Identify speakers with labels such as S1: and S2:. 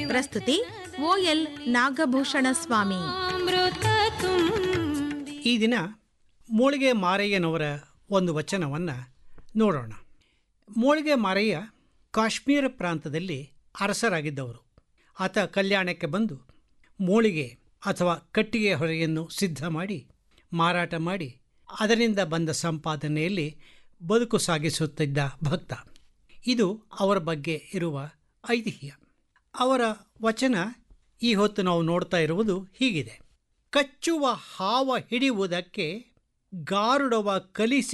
S1: ಪ್ರಸ್ತುತಿ ಓಎಲ್ ನಾಗಭೂಷಣ ಸ್ವಾಮಿ
S2: ಅಮೃತ ತುಂಬಿ
S3: ಈ ದಿನ ಮೋಳಿಗೆ ಮಾರಯ್ಯನವರ ಒಂದು ವಚನವನ್ನು ನೋಡೋಣ ಮೋಳಿಗೆ ಮಾರಯ್ಯ ಕಾಶ್ಮೀರ ಪ್ರಾಂತದಲ್ಲಿ ಅರಸರಾಗಿದ್ದವರು ಆತ ಕಲ್ಯಾಣಕ್ಕೆ ಬಂದು ಮೋಳಿಗೆ ಅಥವಾ ಕಟ್ಟಿಗೆ ಹೊರೆಯನ್ನು ಸಿದ್ಧ ಮಾಡಿ ಮಾರಾಟ ಮಾಡಿ ಅದರಿಂದ ಬಂದ ಸಂಪಾದನೆಯಲ್ಲಿ ಬದುಕು ಸಾಗಿಸುತ್ತಿದ್ದ ಭಕ್ತ ಇದು ಅವರ ಬಗ್ಗೆ ಇರುವ ಐತಿಹ್ಯ ಅವರ ವಚನ ಈ ಹೊತ್ತು ನಾವು ನೋಡ್ತಾ ಇರುವುದು ಹೀಗಿದೆ ಕಚ್ಚುವ ಹಾವ ಹಿಡಿಯುವುದಕ್ಕೆ ಗಾರುಡವ ಕಲಿಸಿ